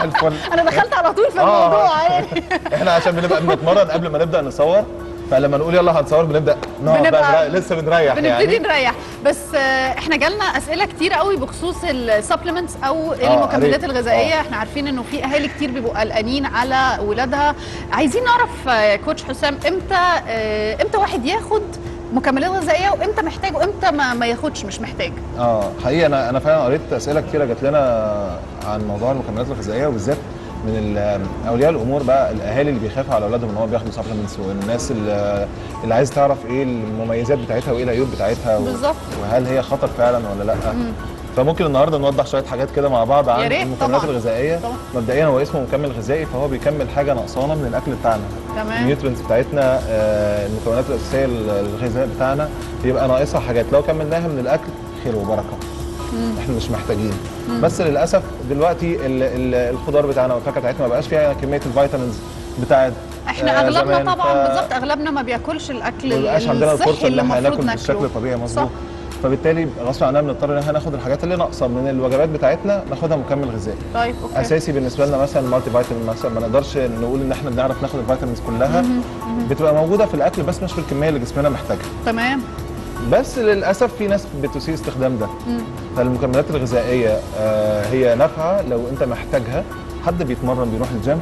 صباح الفل انا دخلت على طول في آه. الموضوع يعني احنا عشان بنبقى بنتمرن قبل ما نبدا نصور فلما نقول يلا هنصور بنبدا نقعد بنبقى- بقى نريح- لسه بنريح بنبتدي يعني نريح بس آه، احنا جالنا اسئله كتير قوي بخصوص السبلمنتس او آه، المكملات قريت. الغذائيه آه. احنا عارفين انه في اهالي كتير بيبقوا قلقانين على ولادها عايزين نعرف آه، كوتش حسام امتى آه، امتى واحد ياخد مكملات غذائيه وامتى محتاج وامتى ما, ما ياخدش مش محتاج اه حقيقي انا انا فعلا قريت اسئله كتيره جات لنا عن موضوع المكملات الغذائيه وبالذات من ال- اولياء الامور بقى الاهالي اللي بيخافوا على اولادهم ان هم بياخدوا سبلمنتس والناس اللي, اللي عايز تعرف ايه المميزات بتاعتها وايه العيوب بتاعتها و- بالظبط. وهل هي خطر فعلا ولا لا فممكن النهارده نوضح شويه حاجات كده مع بعض عن يا ريت المكملات طبعاً. الغذائيه طبعاً. مبدئيا هو اسمه مكمل غذائي فهو بيكمل حاجه ناقصانا من الاكل بتاعنا تمام النيوترينز بتاعتنا آه، المكونات الاساسيه للغذاء بتاعنا بيبقى ناقصها حاجات لو كملناها من الاكل خير وبركه احنا مش محتاجين بس للاسف دلوقتي ال- ال- الخضار بتاعنا والفاكهه بتاعتنا ما بقاش فيها كميه الفيتامينز بتاعت احنا آه، اغلبنا زمان، طبعا ف- بالظبط اغلبنا ما بياكلش الاكل ما بقاش عندنا الصحي الفرصه ان احنا المفروض ناكل بالشكل ناكله. الطبيعي مظبوط صح. فبالتالي غصب عننا بنضطر ان احنا ناخد الحاجات اللي ناقصه من الوجبات بتاعتنا ناخدها مكمل غذائي طيب اوكي اساسي بالنسبه لنا مثلا مالتي فيتامين مثلا ما نقدرش نقول ان احنا بنعرف ناخد الفيتامينز كلها بتبقى موجوده في الاكل بس مش بالكميه اللي جسمنا محتاجها تمام بس للاسف في ناس بتسيء استخدام ده فالمكملات الغذائيه آه، هي نافعه لو انت محتاجها حد بيتمرن بيروح الجيم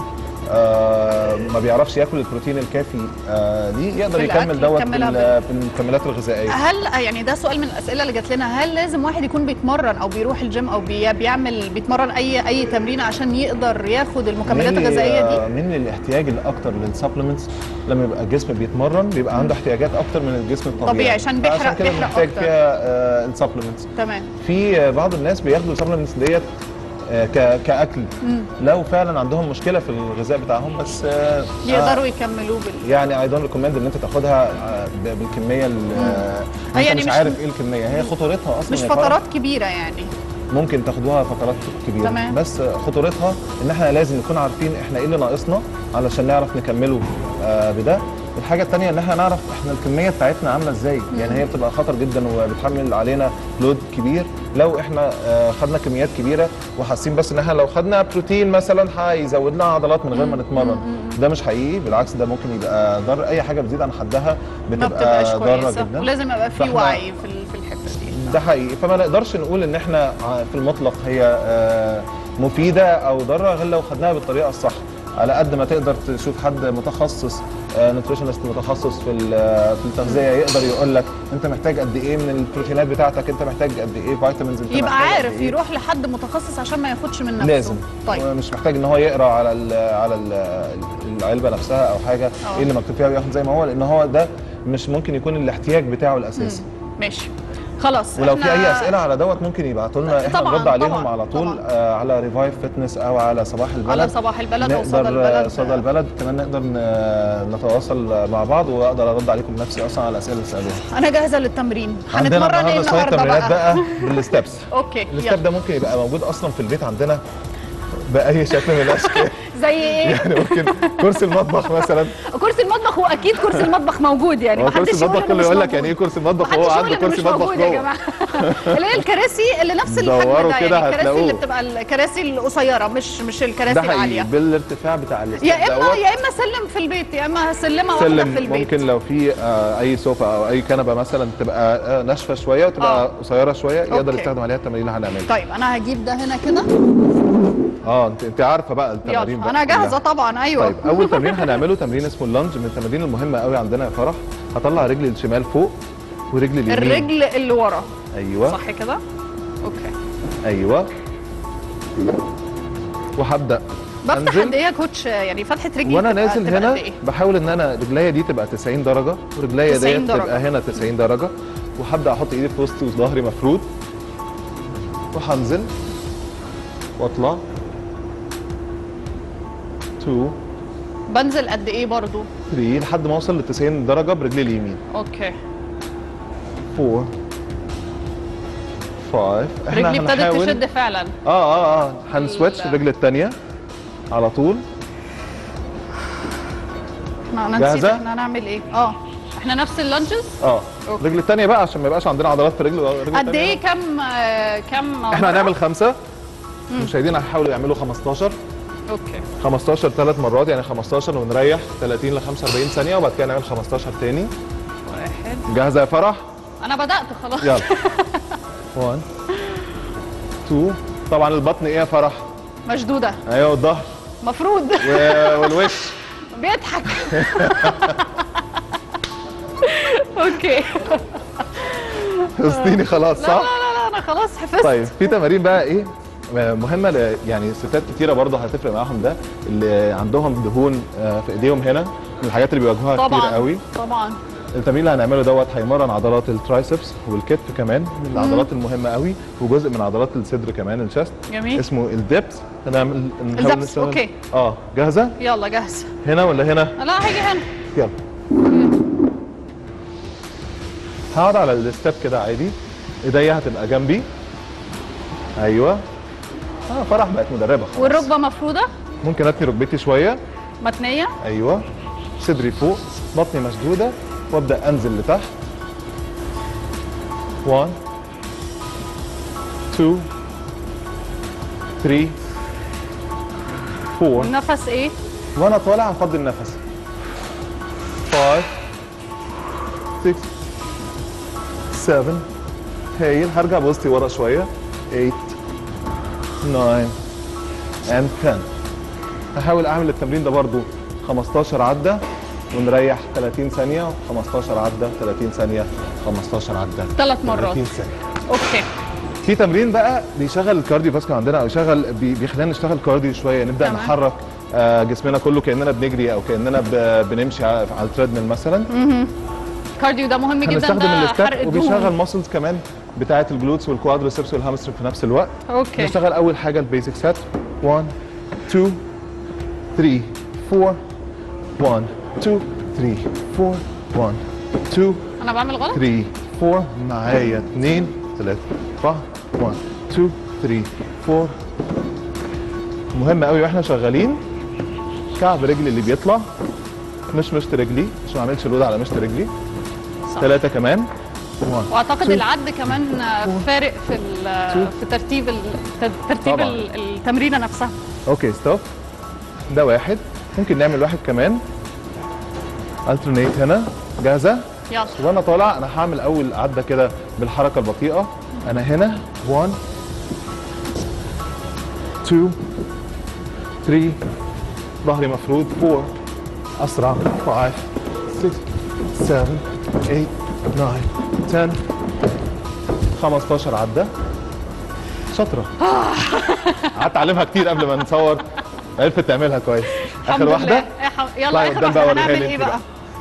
آه، ما بيعرفش ياكل البروتين الكافي آه، ليه يقدر في يكمل الأكل، دوت يكملها بال- بالمكملات الغذائيه هل يعني ده سؤال من الاسئله اللي جات لنا هل لازم واحد يكون بيتمرن او بيروح الجيم او بي بيعمل بيتمرن اي اي تمرين عشان يقدر ياخد المكملات من- الغذائيه آه، دي من الاحتياج الاكتر للسبلمنتس لما يبقى الجسم بيتمرن بيبقى عنده احتياجات اكتر من الجسم الطبيعي طبيعي، عشان بيحرق- فعشان كده بيحرق بنحتاج أكتر. فيها السبلمنتس تمام في آه، بعض الناس بياخدوا السبلمنتس ديت آه، ك- كاكل لو فعلا عندهم مشكله في الغذاء بتاعهم بس آه، يقدروا يكملوا بال يعني اي دونت ريكومند ان انت تاخدها آه، ب- بالكميه ال- آه، آه، انت يعني مش مش- عارف ايه الكميه هي خطورتها اصلا مش يا فرح فترات كبيره يعني ممكن تاخدوها فترات كبيره تمام. بس خطورتها ان احنا لازم نكون عارفين احنا ايه اللي ناقصنا علشان نعرف نكمله آه، بده الحاجه الثانيه ان احنا نعرف احنا الكميه بتاعتنا عامله ازاي يعني هي بتبقى خطر جدا وبتحمل علينا لود كبير لو احنا آه، خدنا كميات كبيره وحاسين بس ان احنا لو خدنا بروتين مثلا هيزود لنا عضلات من غير ما نتمرن ده مش حقيقي بالعكس ده ممكن يبقى ضر اي حاجه بتزيد عن حدها ما بتبقى بتبقاش ضاره كويسه جدا ولازم يبقى في فإحنا- وعي في ال- في الحته دي ده حقيقي فما نقدرش نقول ان احنا ع- في المطلق هي آه، مفيده او ضاره غير لو خدناها بالطريقه الصح على قد ما تقدر تشوف حد متخصص نوتريشنست متخصص في ال- في التغذيه يقدر يقول لك انت محتاج قد ايه من البروتينات بتاعتك انت محتاج قد ايه فيتامينز انت يبقى محتاج قد عارف إيه. يروح لحد متخصص عشان ما ياخدش من نفسه لازم طيب مش محتاج ان هو يقرا على ال على ال العلبه نفسها او حاجه آه. ايه اللي مكتوب فيها وياخد زي ما هو لان هو ده مش ممكن يكون الاحتياج بتاعه الاساسي ماشي خلاص ولو في إحنا- اي اسئله على دوت ممكن يبعتوا لنا احنا طبعاً، نرد عليهم طبعاً، على طول طبعاً. آه على ريفايف فتنس او على صباح البلد على صباح البلد او صدى نقدر آه، البلد صدى البلد كمان نقدر ن- نتواصل مع بعض واقدر ارد عليكم بنفسي اصلا على الاسئله اللي سالوها انا جاهزه للتمرين عندنا هنتمرن ايه النهارده شويه النهارده تمرينات بقى, بقى بالستبس اوكي الستب يلا ده ممكن يبقى موجود اصلا في البيت عندنا باي شكل من الاشكال زي ايه يعني ممكن كرسي المطبخ مثلا كرسي المطبخ هو اكيد كرسي المطبخ موجود يعني هو محدش كرسي يقول المطبخ إنه كله مش يقول لك موجود. يعني ايه كرسي المطبخ محدش هو يقول عنده إنه مش كرسي مطبخ موجود يا جوه جماعه اللي هي الكراسي اللي نفس الحجم دوروا ده كده يعني الكراسي اللي هتلاقوه. بتبقى الكراسي القصيره مش مش الكراسي ده حقيقي العاليه بالارتفاع بتاع الستب يا اما دوت. يا اما سلم في البيت يا اما سلمه واحده سلم في البيت ممكن لو في آه، اي سوفا او اي كنبه مثلا تبقى آه، ناشفه شويه وتبقى آه. قصيره شويه يقدر أوكي. يستخدم عليها التمارين اللي هنعملها طيب انا هجيب ده هنا كده اه انت انت عارفه بقى التمارين يلا بقى انا كلها. جاهزه طبعا ايوه طيب اول تمرين هنعمله تمرين اسمه اللانج من التمارين المهمه قوي عندنا يا فرح هطلع رجلي الشمال فوق ورجلي اليمين الرجل اللي ورا ايوه صح كده اوكي ايوه وهبدا بفتح أنزل. قد ايه يا كوتش يعني فتحه رجلي وانا تبقى- نازل تبقى هنا قد إيه؟ بحاول ان انا رجليا دي تبقى 90 درجه ورجليا 90 ديت درجة. تبقى هنا 90 درجه وهبدا احط ايدي في وسطي وظهري مفرود وهنزل واطلع 2 بنزل قد ايه برضو 3 لحد ما اوصل ل 90 درجه برجلي اليمين اوكي 4 5 احنا رجلي ابتدت هنحاول تشد فعلا اه اه اه هنسويتش ال- الرجل الثانيه على طول انا أنا نسيت جاهزة؟ احنا هنعمل ايه اه احنا نفس اللانجز اه أوكي. الرجل الثانيه بقى عشان ما يبقاش عندنا عضلات في الرجل الرجل قد التانية. ايه كم آه، كم احنا مرة؟ هنعمل خمسه المشاهدين هيحاولوا يعملوا 15 اوكي 15 ثلاث مرات يعني 15 ونريح 30 ل 45 ثانيه وبعد كده نعمل 15 تاني واحد جاهزه يا فرح انا بدات خلاص يلا 1 2 طبعا البطن ايه يا فرح مشدوده ايوه والظهر مفروض و- والوش بيضحك اوكي فلسطيني خلاص لا لا صح لا, لا انا خلاص حفظت طيب في تمارين بقى ايه مهمه ل- يعني ستات كتيره برضه هتفرق معاهم ده اللي عندهم دهون آه، في ايديهم هنا من الحاجات اللي بيواجهوها كتير طبعا قوي طبعا التمرين اللي هنعمله دوت هيمرن عضلات الترايسبس والكتف كمان من العضلات المهمه قوي وجزء من عضلات الصدر كمان الشست جميل اسمه الدبس هنعمل نحاول الدبس، نشتغل- أوكي. اه جاهزه يلا جاهزه هنا ولا هنا لا هاجي هنا يلا هقعد على الستيب كده عادي ايديا هتبقى جنبي ايوه اه فرح بقت مدربه خلاص والركبه مفروده ممكن اتني ركبتي شويه متنيه ايوه صدري فوق بطني مشدوده وابدا انزل لتحت 1 2 3 4 والنفس ايه وانا طالع هفضي النفس 5 6 7 هايل هرجع بوزتي ورا شويه 8 9 and 10 هحاول اعمل التمرين ده برضو 15 عده ونريح 30 ثانيه 15 عده 30 ثانيه 15 عده ثلاث مرات 30 ثانيه اوكي في تمرين بقى بيشغل الكارديو فاسكولار عندنا او يشغل بي- بيخلينا نشتغل كارديو شويه نبدا تمام. نحرك آه، جسمنا كله كاننا بنجري او كاننا ب- بنمشي على على التريدميل مثلا الكارديو ده مهم جدا هنستخدم ده حرق الستاب وبيشغل الدهون ماسلز كمان بتاعه الجلوتس والكوادريسبس والهامسترنج في نفس الوقت اوكي نشتغل اول حاجه البيزك سيت 1 2 3 4 1 2 3 4 1 2 انا بعمل غلط 3 4 معايا 2 3 4 1 2 3 4 مهم قوي واحنا شغالين كعب رجلي اللي بيطلع مش مشط رجلي عشان ما اعملش لود على مشط رجلي صح. ثلاثة كمان 1 واعتقد two. العد كمان فارق في ال- two. في ترتيب ال- ترتيب طبعاً. ال- التمرينه نفسها اوكي ستوب ده واحد ممكن نعمل واحد كمان الترنيت هنا جاهزة يلا وانا طالع انا هعمل اول عدة كده بالحركة البطيئة انا هنا 1 2 3 ظهري مفرود 4 اسرع 5 6 7 8 9 10 15 عدة شاطرة قعدت اعلمها كتير قبل ما نصور عرفت تعملها كويس الحمد اخر لله. واحدة إيه ح- يلا اطلعي اخر قدام بقى واحده وريها هنعمل لي ايه انت بقى بقى.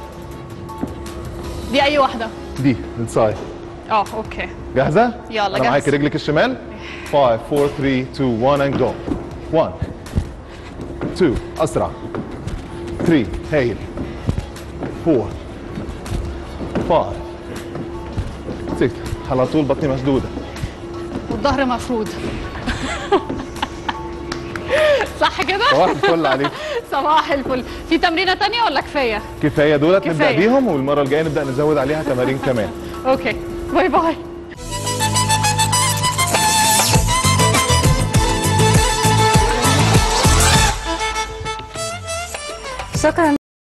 دي اي واحده دي السايد اه اوكي جاهزة؟ يلا، أنا معاك جاهزة. رجلك الشمال 5 4 3 2 1 and go 1 2 أسرع 3 هايل 4 5 6 على طول بطني مشدودة والظهر مفرود صح كده صباح الفل عليك صباح الفل في تمرينه تانية ولا كفايه كفاية دولت نبدأ كفاية. بيهم والمرة الجاية نبدأ نزود عليها تمارين كمان اوكي باي باي شكرا